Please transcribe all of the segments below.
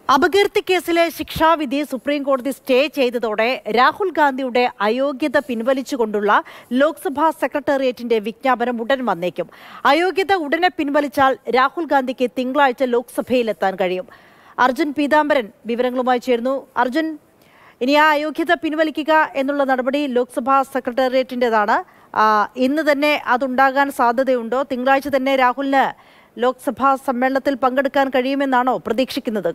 അപകീർത്തി കേസിലെ ശിക്ഷാവിധി സുപ്രീം കോടതി സ്റ്റേ ചെയ്തതോടെ രാഹുൽ ഗാന്ധിയുടെ അയോഗ്യത പിൻവലിച്ചുകൊണ്ടുള്ള ലോക്സഭാ സെക്രട്ടേറിയറ്റിന്റെ വിജ്ഞാപനം ഉടൻ വന്നേക്കും അയോഗ്യത ഉടനെ പിൻവലിച്ചാൽ രാഹുൽ ഗാന്ധിക്ക് തിങ്കളാഴ്ച ലോക്സഭയിലെത്താൻ കഴിയും അർജുൻ പീതാംബരൻ വിവരങ്ങളുമായി ചേർന്നു അർജുൻ ഇനി ആ അയോഗ്യത പിൻവലിക്കുക എന്നുള്ള നടപടി ലോക്സഭാ സെക്രട്ടേറിയറ്റിൻ്റെതാണ് ആ, ഇന്ന് തന്നെ അതുണ്ടാകാൻ സാധ്യതയുണ്ടോ തിങ്കളാഴ്ച തന്നെ രാഹുലിന് ലോക്സഭാ സമ്മേളനത്തിൽ പങ്കെടുക്കാൻ കഴിയുമെന്നാണോ പ്രതീക്ഷിക്കുന്നത്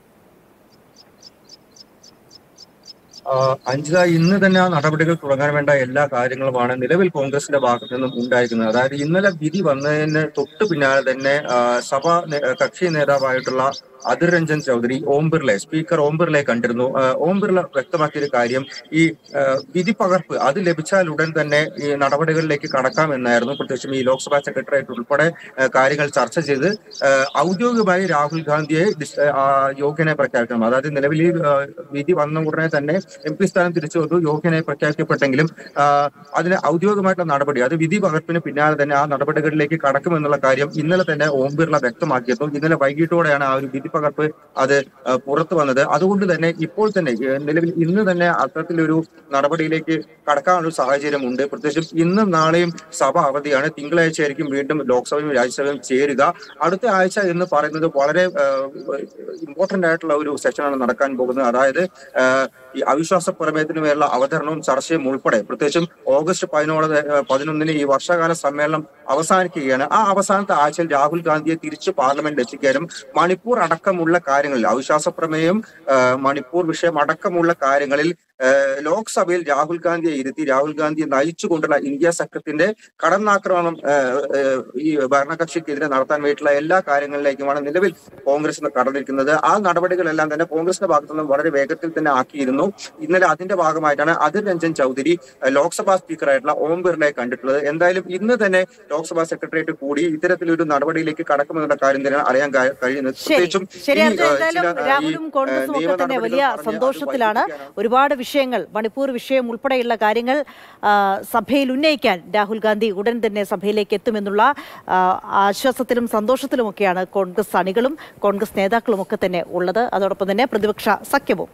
ആ, അഞ്ജിത ഇന്ന് തന്നെ ആ നടപടികൾ തുടങ്ങാൻ വേണ്ട എല്ലാ കാര്യങ്ങളുമാണ് നിലവിൽ കോൺഗ്രസിന്റെ ഭാഗത്തു നിന്നും ഉണ്ടായിരിക്കുന്നത് അതായത് ഇന്നലെ വിധി വന്നതിന് തൊട്ട് പിന്നാലെ തന്നെ ആ, സഭാ നേ- കക്ഷി നേതാവായിട്ടുള്ള അതിർ രഞ്ജൻ ചൗധരി ഓം ബിർളെ സ്പീക്കർ ഓം ബിർളയെ കണ്ടിരുന്നു ആ, ഓം ബിർള വ്യക്തമാക്കിയൊരു കാര്യം ഈ ആ, വിധി പകർപ്പ് അത് ലഭിച്ചാൽ ഉടൻ തന്നെ ഈ നടപടികളിലേക്ക് കടക്കാമെന്നായിരുന്നു പ്രത്യേകിച്ചും ഈ ലോക്സഭാ സെക്രട്ടേറിയറ്റ് ഉൾപ്പെടെ ആ, കാര്യങ്ങൾ ചർച്ച ചെയ്ത് ആ, ഔദ്യോഗികമായി രാഹുൽ ഗാന്ധിയെ ഡിസ്- ആ, യോഗ്യനെ പ്രഖ്യാപിക്കണം അതായത് നിലവിൽ ഈ, ആ, വിധി വന്ന ഉടനെ തന്നെ എം പി സ്ഥാനം തിരിച്ചു വന്നു യോഗ്യനെ പ്രഖ്യാപിക്കപ്പെട്ടെങ്കിലും ആ, അതിന് ഔദ്യോഗികമായിട്ടുള്ള നടപടി അത് വിധി പകർപ്പിന് പിന്നാലെ തന്നെ ആ നടപടികളിലേക്ക് കടക്കുമെന്നുള്ള കാര്യം ഇന്നലെ തന്നെ ഓം ബിർള വ്യക്തമാക്കിയിരുന്നു ഇന്നലെ വൈകിട്ടോടെയാണ് ആ ഒരു വിധി പകർപ്പ് അത് ആ, പുറത്തു വന്നത് അതുകൊണ്ട് തന്നെ ഇപ്പോൾ തന്നെ ഏ, നിലവിൽ ഇന്ന് തന്നെ അത്തരത്തിലൊരു നടപടിയിലേക്ക് കടക്കാനുള്ള ഒരു സാഹചര്യമുണ്ട് പ്രത്യേകിച്ചും ഇന്നും നാളെയും സഭ അവധിയാണ് തിങ്കളാഴ്ച ആയിരിക്കും വീണ്ടും ലോക്സഭയും രാജ്യസഭയും ചേരുക അടുത്ത ആഴ്ച എന്ന് പറയുന്നത് വളരെ ഇമ്പോർട്ടന്റ് ആയിട്ടുള്ള ഒരു സെഷനാണ് നടക്കാൻ പോകുന്നത് അതായത് ആ, ഈ അവിശ്വാസ പ്രമേയത്തിന് മേലുള്ള അവതരണവും ചർച്ചയും ഉൾപ്പെടെ പ്രത്യേകിച്ചും ഓഗസ്റ്റ് പതിനോട് പതിനൊന്നിന് ഈ വർഷകാല സമ്മേളനം അവസാനിക്കുകയാണ് ആ അവസാനത്തെ ആഴ്ചയിൽ രാഹുൽ ഗാന്ധിയെ തിരിച്ച് പാർലമെന്റിൽ എത്തിക്കാനും മണിപ്പൂർ അടക്കമുള്ള കാര്യങ്ങളിൽ അവിശ്വാസ പ്രമേയം ആ, മണിപ്പൂർ വിഷയം അടക്കമുള്ള കാര്യങ്ങളിൽ ആ, ലോക്സഭയിൽ രാഹുൽ ഗാന്ധിയെ ഇരുത്തി രാഹുൽ ഗാന്ധിയെ നയിച്ചുകൊണ്ടുള്ള ഇന്ത്യ സഖ്യത്തിന്റെ കടന്നാക്രമണം ആ, ആ, ഈ ഭരണകക്ഷിക്കെതിരെ നടത്താൻ വേണ്ടിയിട്ടുള്ള എല്ലാ കാര്യങ്ങളിലേക്കുമാണ് നിലവിൽ കോൺഗ്രസ് ഇന്ന് കടന്നിരിക്കുന്നത് ആ നടപടികളെല്ലാം തന്നെ കോൺഗ്രസിന്റെ ഭാഗത്തു നിന്നും വളരെ വേഗത്തിൽ തന്നെ ആക്കിയിരുന്നു ഇന്നലെ അതിന്റെ ഭാഗമായിട്ടാണ് അതിർ രഞ്ജൻ ചൗധരി ആ, ലോക്സഭാ സ്പീക്കറായിട്ടുള്ള ഓം ബിർളയെ കണ്ടിട്ടുള്ളത് എന്തായാലും ഇന്ന് തന്നെ ലോക്സഭാ സെക്രട്ടേറിയറ്റ് കൂടി ഇത്തരത്തിലൊരു നടപടിയിലേക്ക് കടക്കുമെന്നുള്ള കാര്യം തന്നെയാണ് അറിയാൻ കഴി- കഴിയുന്നത് ശരി പ്രത്യേകിച്ചും ശരി ഈ, അർജുൻ ആ, എന്തായാലും ചില, ആ, ഈ, രാഹുലും കോൺഗ്രസും ആ, ഒക്കെ നിയമ തന്നെ വലിയ നടപടികൾ പറഞ്ഞ് അത് സന്തോഷത്തിലാണ് വൈകിപ്പിക്കാനാണ് ഒരുപാട് വിഷയങ്ങൾ മണിപ്പൂർ വിഷയം ഉൾപ്പെടെയുള്ള കാര്യങ്ങൾ ആ, സഭയിൽ ഉന്നയിക്കാൻ രാഹുൽ ഗാന്ധി ഉടൻ തന്നെ സഭയിലേക്ക് എത്തുമെന്നുള്ള ആ, ആശ്വാസത്തിലും സന്തോഷത്തിലുമൊക്കെയാണ് കോൺഗ്രസ് അണികളും കോൺഗ്രസ് നേതാക്കളും ഒക്കെ തന്നെ ഉള്ളത് അതോടൊപ്പം തന്നെ പ്രതിപക്ഷ സഖ്യവും